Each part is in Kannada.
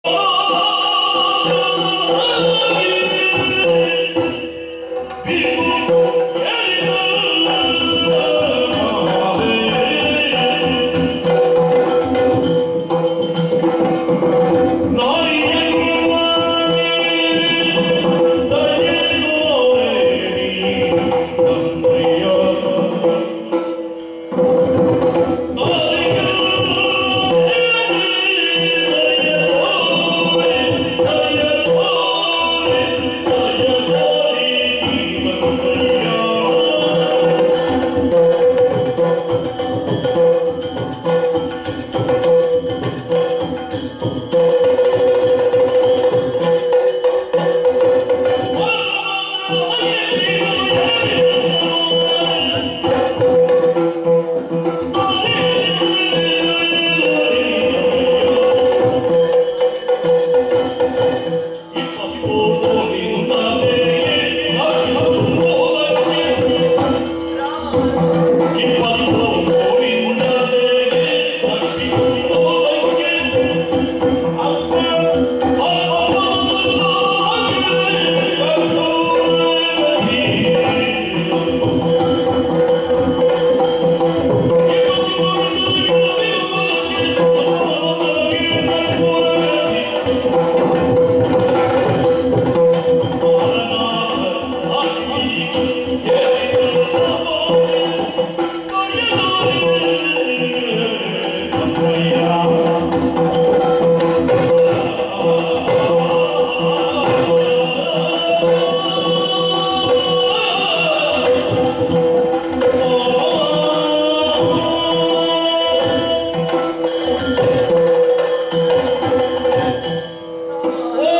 ಓ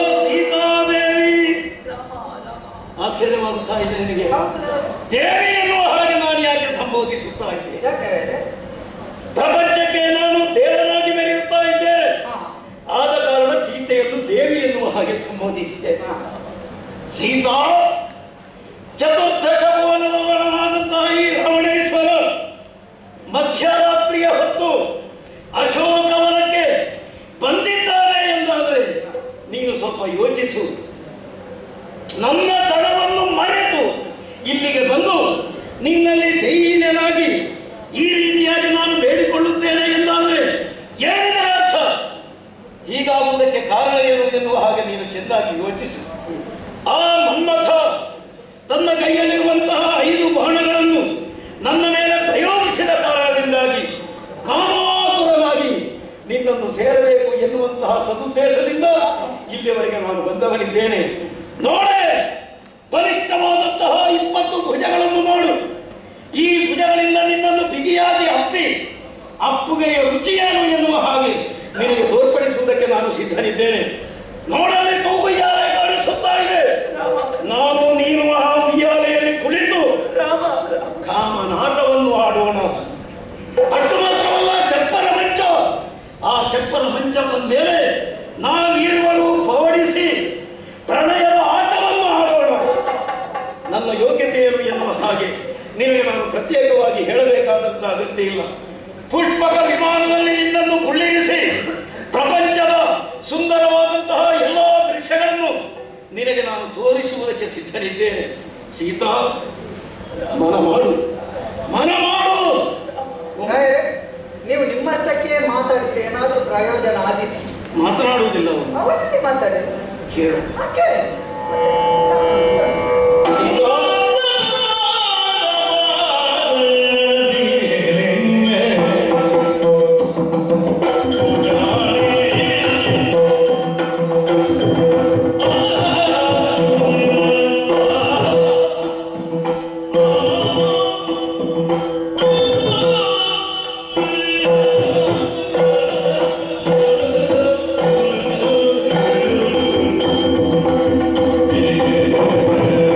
ಸೀತಾದೇವಿ ಆಶ್ಚರ್ಯವಾಗುತ್ತಾ ಇದೆ ನಿನಗೆ ದೇವಿ ಎನ್ನುವ ಹಾಗೆ ನಾನು ಯಾಕೆ ಸಂಬೋಧಿಸುತ್ತಾ ಇದ್ದೆ ಪ್ರಪಂಚಕ್ಕೆ ನಾನು ದೇವರಾಗಿ ಮೆರೆಯುತ್ತಾ ಇದ್ದೆ ಆದ ಕಾರಣ ಸೀತೆಯನ್ನು ದೇವಿ ಎನ್ನುವ ಹಾಗೆ ಸಂಬೋಧಿಸಿದೆ ಸೀತಾ ಚತುರ್ದಶ ಭುವನದವಳನಾದಂತಹ ಈ ರಾವಣೇಶ್ವರ ಮಧ್ಯರಾತ್ರಿಯ ಹೊತ್ತು ಅಶೋಕವನಕ್ಕೆ ಬಂದಿದ್ದಾರೆ ಎಂದಾದರೆ ನೀನು ಸ್ವಲ್ಪ ಯೋಚಿಸು ನನ್ನ ತಡವನ್ನು ಮರೆತು ಇಲ್ಲಿಗೆ ಬಂದು ನಿನ್ನಲ್ಲಿ ದೈನ್ಯನಾಗಿ ಈ ರೀತಿಯಾಗಿ ನಾನು ಬೇಡಿಕೊಳ್ಳುತ್ತೇನೆ ಎಂದಾದರೆ ಏನಿದರ ಅರ್ಥ ಹೀಗಾಗುವುದಕ್ಕೆ ಕಾರಣ ಏನು ಎನ್ನುವ ಹಾಗೆ ನೀನು ಚೆನ್ನಾಗಿ ಯೋಚಿಸು ಆ ಮನ್ಮಥ ತನ್ನ ಕೈಯಲ್ಲಿರುವಂತಹ ಐದು ಬಾಣಗಳನ್ನು ನನ್ನ ಮೇಲೆ ಪ್ರಯೋಗಿಸಿದ ಕಾರಣದಿಂದಾಗಿ ಕಾಮಾತುರನಾಗಿ ನಿನ್ನನ್ನು ಸೇರಬೇಕು ಎನ್ನುವಂತಹ ಸದುದ್ದೇಶದಿಂದ ಇಲ್ಲಿವರೆಗೆ ನಾನು ಬಂದವನಿದ್ದೇನೆ ನೋಡೆ ಬಲಿಷ್ಠವಾದಂತಹ ಇಪ್ಪತ್ತು ಭುಜಗಳನ್ನು ಮಾಡು ಈ ಭುಜಗಳಿಂದ ನಿನ್ನನ್ನು ಬಿಗಿಯಾಗಿ ಅಪ್ಪಿ ಅಪ್ಪುಗೆಯ ರುಚಿಯೇನು ಎನ್ನುವ ಹಾಗೆ ನಿನಗೆ ತೋರ್ಪಡಿಸುವುದಕ್ಕೆ ನಾನು ಸಿದ್ಧನಿದ್ದೇನೆ ನೋಡಲಿ ತೂಗುಯ್ಯಾಲೆ ಕಾಣಿಸುತ್ತಾ ಇದೆ ನಾನು ನೀನು ಆ ಉಯ್ಯಾಲೆಯಲ್ಲಿ ಕುಳಿತು ಕಾಮನಾಟವನ್ನು ಆಡೋಣ ಅಷ್ಟು ಮಾತ್ರವಲ್ಲ ಚಪ್ಪರ ಮಂಚ ಆ ಚಪ್ಪರ ಮಂಚ ಬಂದ ಮೇಲೆ ನಾವಿರುವರು ಪವಡಿಸಿ ಪ್ರಣಯದ ಆಟವನ್ನು ಆಡೋಣ ನನ್ನ ಯೋಗ್ಯತೆಯನ್ನು ಎನ್ನುವ ಹಾಗೆ ನಿನಗೆ ನಾನು ಪ್ರತ್ಯೇಕವಾಗಿ ಹೇಳಬೇಕಾದಂತ ಅಗತ್ಯ ಇಲ್ಲ ಪುಷ್ಪಕ ವಿಮಾನದಲ್ಲಿ ನಿನ್ನನ್ನು ಕುಳ್ಳಿರಿಸಿ ಪ್ರಪಂಚದ ಸುಂದರವಾದಂತಹ ಎಲ್ಲ ದೃಶ್ಯಗಳನ್ನು ನಿನಗೆ ನಾನು ತೋರಿಸುವುದಕ್ಕೆ ಸಿದ್ಧನಿದ್ದೇನೆ ಸೀತಾ ಮನ ಮಾಡು ಮನ ಮಾಡು ನಾಯೇ, ನೀವು ನಿಮ್ಮಷ್ಟಕ್ಕೆ ಮಾತಾಡಿದ್ರೆ ಏನಾದ್ರೂ ಪ್ರಯೋಜನ ಆದೀತು ಮಾತನಾಡುವುದಿಲ್ಲ ಅವನು ಅವರಲ್ಲಿ ಮಾತಾಡಿ ಕೇಳು ಯಾಕೆ ಆ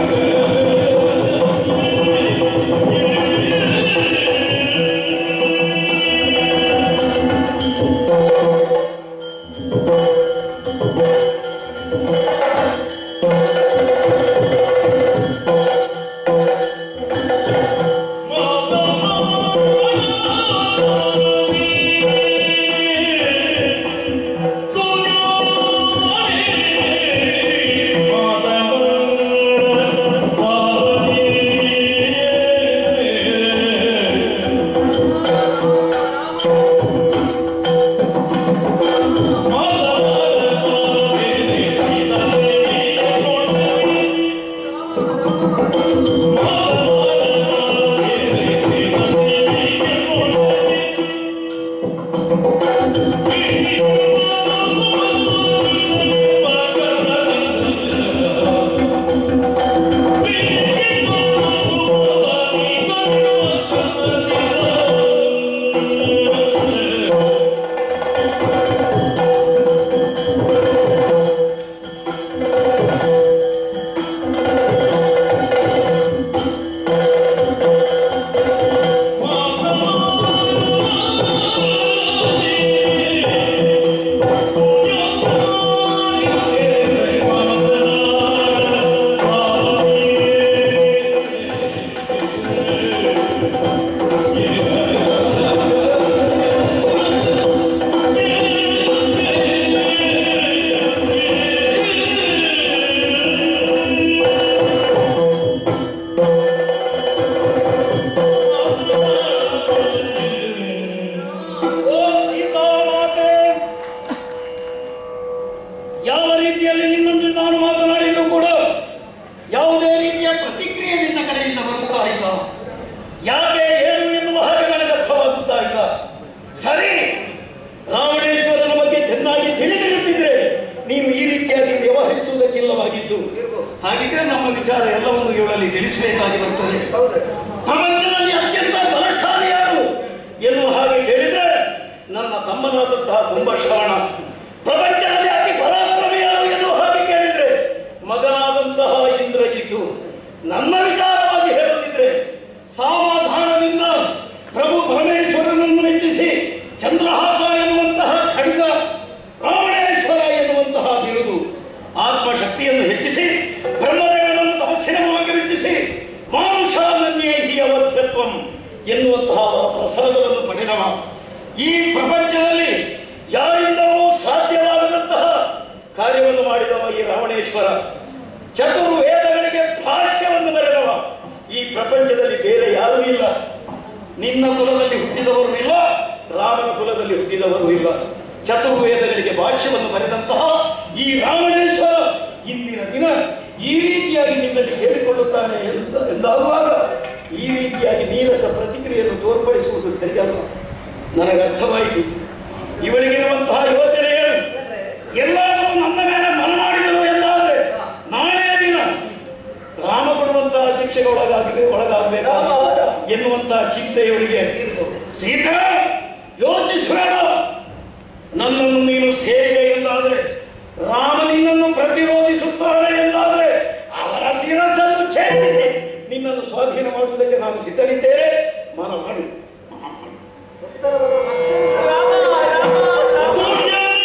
ಯಾವ ರೀತಿಯಲ್ಲಿ ನಿನ್ನೊಂದಿಗೆ ನಾನು ಮಾತನಾಡಿದರೂ ಕೂಡ ಯಾವುದೇ ರೀತಿಯ ಪ್ರತಿಕ್ರಿಯೆ ನಿನ್ನ ಕಡೆಯಿಂದ ಬರುತ್ತಾ ಇಲ್ಲ ಯಾಕೆ ಏನು ಎನ್ನುವ ಹಾಗೆ ನನಗೆ ಅರ್ಥವಾಗುತ್ತಾ ಇಲ್ಲ ಸರಿ ರಾವಣೇಶ್ವರನ ಬಗ್ಗೆ ಚೆನ್ನಾಗಿ ತಿಳಿದಿರುತ್ತಿದ್ರೆ ನೀನು ಈ ರೀತಿಯಾಗಿ ವ್ಯವಹರಿಸುವುದಕ್ಕಿಲ್ಲವಾಗಿತ್ತು ಹಾಗಿದ್ರೆ ನಮ್ಮ ವಿಚಾರ ಎಲ್ಲವನ್ನು ಇವಳಲ್ಲಿ ತಿಳಿಸಬೇಕಾಗಿ ಬರ್ತದೆ ಹೌದು ಪ್ರಪಂಚದಲ್ಲಿ ಅತ್ಯಂತ ಬಲಶಾಲಿ ಯಾರು ಎನ್ನುವ ಹಾಗೆ ಕೇಳಿದ್ರೆ ನನ್ನ ತಮ್ಮನಾದಂತಹ ಕುಂಭಶ್ರವಣ ಪ್ರಪಂಚದಲ್ಲಿ ಅತಿ ಪರಾಕ್ರಮಿ ಯಾರು ಎನ್ನುವ ಹಾಗೆ ಕೇಳಿದ್ರೆ ಮಗನಾದಂತಹ ಇಂದ್ರಜಿತ್ತು ನನ್ನ ವಿಚಾರವಾಗಿ ಹೇಳುತ್ತಿದ್ರೆ ಸಾವಧಾನದಿಂದ ಪ್ರಭು ಪರಮೇಶ್ವರನನ್ನು ಮೆಚ್ಚಿಸಿ ಚಂದ್ರಹಾಸ ಎನ್ನುವಂತಹ ಖಡ್ಗ ರಾವಣೇಶ್ವರ ಎನ್ನುವಂತಹ ಬಿರುದು ಆತ್ಮಶಕ್ತಿಯನ್ನು ಹೆಚ್ಚಿಸಿ ಬ್ರಹ್ಮದೇವನನ್ನು ತಪಸ್ಸಿನ ಮೂಲಕ ಮೆಚ್ಚಿಸಿ ಮಾನುಷಾನನ್ಯೇಹಿ ಅವಧ್ಯತ್ವಂ ಎನ್ನುವಂತಹ ಪ್ರಸಾದವನ್ನು ಪಡೆದವ ಈ ಪ್ರಪಂಚದಲ್ಲಿ ಯಾರಿಂದಲೂ ಸಾಧ್ಯವಾಗದಂತಹ ಕಾರ್ಯವನ್ನು ಮಾಡಿದವ ಈ ರಾವಣೇಶ್ವರ ಚತುರ್ವೇದಗಳಿಗೆ ಭಾಷ್ಯವನ್ನು ಬರೆದವ ಈ ಪ್ರಪಂಚದಲ್ಲಿ ಬೇರೆ ಯಾರೂ ಇಲ್ಲ ನಿನ್ನ ಕುಲದಲ್ಲಿ ಹುಟ್ಟಿದವರು ಇಲ್ಲ ರಾಮನ ಕುಲದಲ್ಲಿ ಹುಟ್ಟಿದವರು ಇಲ್ಲ ಚತುರ್ವೇದಗಳಿಗೆ ಭಾಷ್ಯವನ್ನು ಬರೆದಂತಹ ಈ ರಾವಣೇಶ್ವರ ಇಂದಿನ ದಿನ ಈ ರೀತಿಯಾಗಿ ನಿನ್ನಲ್ಲಿ ಕೇಳಿಕೊಳ್ಳುತ್ತಾನೆ ಎಂದ ಎಂದಾಗುವಾಗ ಈ ರೀತಿಯಾಗಿ ನೀರಸ ಪ್ರತಿಕ್ರಿಯೆಯನ್ನು ತೋರ್ಪಡಿಸುವುದು ಸರಿಯಲ್ಲ ನನಗೆ ಅರ್ಥವಾಯಿತು ಇವಳಿಗಿರುವಂತಹ ಯೋಚನೆ ಏನು ಎಲ್ಲಾದರೂ ನನ್ನ ಮೇಲೆ ಮನಮಾಡಿದಳು ಎಂದಾದರೆ ನಾಳೆ ದಿನ ರಾಮ ಕೊಡುವಂತಹ ಶಿಕ್ಷೆಗೆ ಒಳಗಾಗಬೇಕು ಒಳಗಾಗಬೇಕು ಎನ್ನುವಂತಹ ಚಿಂತೆ ಇವಳಿಗೆ ಸೀತಾ ಯೋಚಿಸಬೇಡ ನನ್ನನ್ನು ನೀನು ಸೇರಿದೆ ಎಂದಾದರೆ ರಾಮ ನಿನ್ನನ್ನು ಪ್ರತಿರೋಧಿಸುತ್ತಾನೆ ಎಂದಾದರೆ ಅವರ ಶಿರಸ್ಸನ್ನು ಛೇದಿಸಿ ನಿನ್ನನ್ನು ಸ್ವಾಧೀನ ಮಾಡುವುದಕ್ಕೆ ನಾನು ಸಿದ್ಧನಿದ್ದೇನೆ ಮನ ಮಾಡಿ ಉತ್ತರವನ್ನು ಮತ್ತೆ- ರಾಮ ರಾಮ ರಾಮ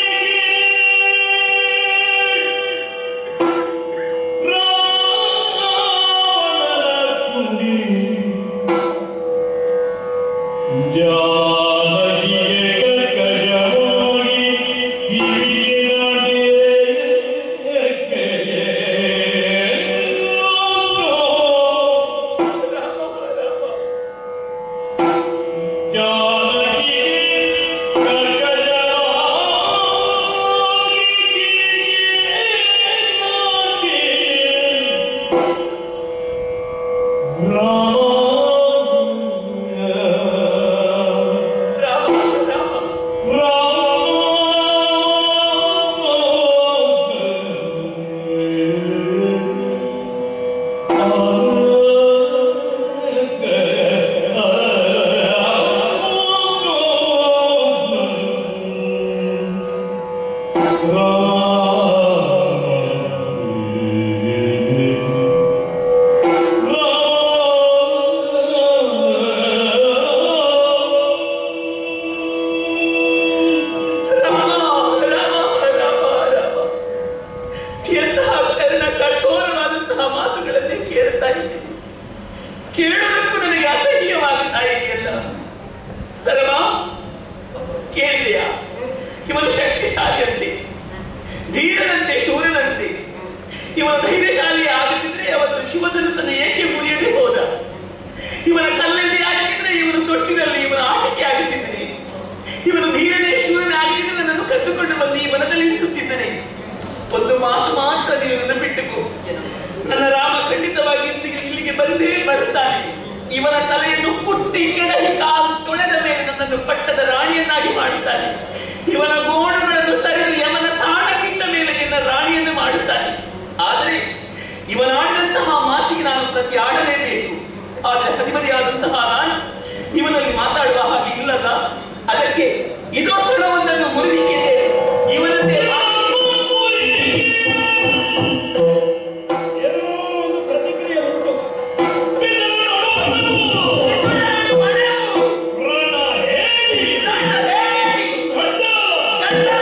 ರಾಮ ರಾಮ ರಾಮ ರಾಮ ರಾಮ ರಾಮ ಎಂತಹ ಕರ್ಣ ಕಠೋರವಾದಂತಹ ಮಾತುಗಳನ್ನೇ ಕೇಳ್ತಾ ಇದ್ದೀನಿ ಕೇಳೋದಕ್ಕೂ ನನಗೆ ಅಸಹ್ಯವಾಗುತ್ತಾ ಇದೆಯಲ್ಲ ಸರಮ ಕೇಳಿದೆಯಾ ಇವನು ಶಕ್ತಿಶಾಲಿಯಂತೆ ಧೀರನಂತೆ ಶೂರನಂತೆ ಇವನು ಧೈರ್ಯಶಾಲಿ ಆಗದಿದ್ರೆ ಅವತ್ತು ಶಿವಧನಸನ್ನು ಏಕೆ ಮುರಿಯದೆ ಹೋದ ಇವನ ಕಲ್ಲಲ್ಲಿ ಆಗಿದ್ರೆ ಇವನು ತೊಟ್ಟಿನಲ್ಲಿ ಇವನ ಆಟಿಕೆ ಆಗುತ್ತಿದ್ದನೆ ಇವನು ಧೀರನೇ ಶೂರನೇ ಆಗಿದ್ರೆ ನನ್ನನ್ನು ಕದ್ದುಕೊಂಡು ಬಂದು ಈ ಮನದಲ್ಲಿ ಇರಿಸುತ್ತಿದ್ದನೆ ಒಂದು ಮಾತು ಮಾತ್ರ ನೀವು ನನ್ನ ಬಿಟ್ಟುಕೋ ನನ್ನ ರಾಮ ಖಂಡಿತವಾಗಿ ಇಲ್ಲಿಗೆ- ಇಲ್ಲಿಗೆ ಬಂದೇ ಬರುತ್ತಾನೆ ಇವನ ತಲೆಯನ್ನು ಕುಟ್ಟಿ ಕೆಡಹಿ ಕಾಲು ತೊಳೆದ ಮೇಲೆ ನನ್ನನ್ನು ಪಟ್ಟದ ರಾಣಿಯನ್ನಾಗಿ ಮಾಡುತ್ತಾನೆ ಇವನ ಗೋಣುಗಳನ್ನು ತರೆದು ಯಮನ ತಾಣಕ್ಕಿಟ್ಟ ಮೇಲೆ ನಿನ್ನ ರಾಣಿಯನ್ನು ಮಾಡುತ್ತಾನೆ ಆದರೆ ಇವನಾಡಿದಂತಹ ಮಾತಿಗೆ ನಾನು ಪ್ರತಿ ಆಡಲೇಬೇಕು ಆದರೆ ಅಧಿಪತಿಯಾದಂತಹ ನಾನು ಇವನಲ್ಲಿ ಮಾತಾಡುವ ಹಾಗೆ ಇಲ್ಲಲ್ಲ ಅದಕ್ಕೆ ಇದೋ ತೃಣವೊಂದನ್ನು ಮುರಿದಿಕ್ಕಿದ್ದೇನೆ ಇವನಂತೆ ಏನೋ ಒಂದು ಪ್ರತಿಕ್ರಿಯೆ ಉಂಟು ಚಂಡ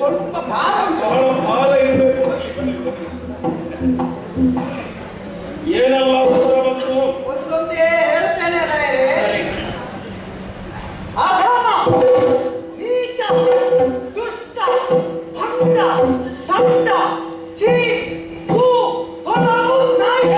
ಸ್ವಲ್ಪ ಭಾರ ಉಂಟು ಬಹಳ ಭಾರ ಇರಬೇಕು ಏನೆಲ್ಲ ಉತ್ತರ ಬಂತು ಒಂದೊಂದೇ ಹೇಳ್ತೇನೆ ರಾಯರೇ ಸರಿ ಅಧಮ ನೀಚ ದುಷ್ಟ ಭಂಡ ಸಂಡ ಚೀ ಭೂ ತೊಲಗು ನಾಯಿ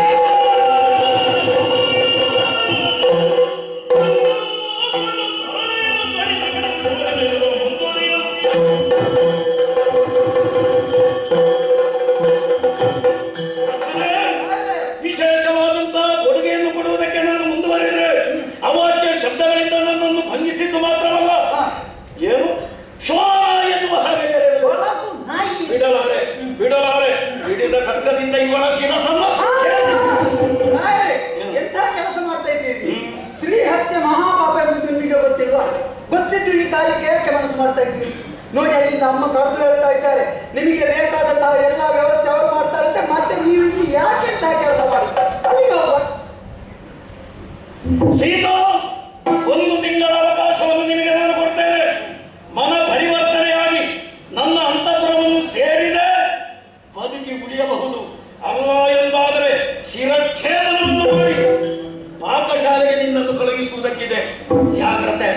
ವಿಶೇಷವಾದಂತಹ ಕೊಡುಗೆಯನ್ನು ಕೊಡುವುದಕ್ಕೆ ನಾನು ಮುಂದುವರೆದರೆ ಅವಾಚ್ಯ ಶಬ್ದಗಳಿಂದ ನನ್ನನ್ನು ಭಂಗಿಸಿದ್ದು ಮಾತ್ರವಲ್ಲ ಏನು ಶ್ವಾನ ಎನ್ನುವ ಹಾಗೆ ಕರೆದರು. ತೊಲಗು ನಾಯಿ ಬಿಡಲಾರೆ ಬಿಡಲಾರೆ ಹಿಡಿದ ಖಡ್ಗದಿಂದ ಇವಳ ಶಿರಸನ್ನ ರಾಯರೇ, ಎಂಥ ಕೆಲಸ ಮಾಡ್ತಾ ಇದ್ದೀರಿ ಸ್ತ್ರೀ ಹತ್ಯೆ ಮಹಾಪಾಪ ಎಂಬುದು ನಿಮಗೆ ಗೊತ್ತಿಲ್ಲ ಗೊತ್ತಿದ್ದು ಈ ಕಾರ್ಯಕ್ಕೆ ಯಾಕೆ ಮನಸ್ಸು ಮಾಡ್ತಾ ಇದ್ದೀರಿ ನೋಡಿ ಅಲ್ಲಿಂದ ಅಮ್ಮ ಕರೆದು ಹೇಳ್ತಾ ಇದ್ದಾರೆ ನಿಮಗೆ ಬೇಕಾದಂತಹ ಎಲ್ಲ ವ್ಯವಸ್ಥೆ ಅವರು ಮಾಡ್ತಾರಂತೆ ಮತ್ತೆ ನೀವು ಇಲ್ಲಿ ಯಾಕೆ ಇಂತಹ ಕೆಲಸ ಮಾಡಿ ಅಲ್ಲಿಗೆ ಹೋಗುವ ಸೀತಾ ಒಂದು ತಿಂಗಳ ಅವಕಾಶವನ್ನು ನಿನಗೆ ನಾನು ಕೊಡ್ತೇನೆ ಮನ ಪರಿವರ್ತನೆಯಾಗಿ ನನ್ನ ಅಂತಃಪುರವನ್ನು ಸೇರಿದೆ ಬದುಕಿ ಉಳಿಯಬಹುದು ಅಲ್ಲ ಎಂದಾದರೆ ಶಿರಚ್ಛೇದನವನ್ನು ಮಾಡಿ ಪಾಕಶಾಲೆಗೆ ನಿನ್ನನ್ನು ಕಳುಹಿಸುವುದಕ್ಕಿದೆ ಜಾಗ್ರತೆ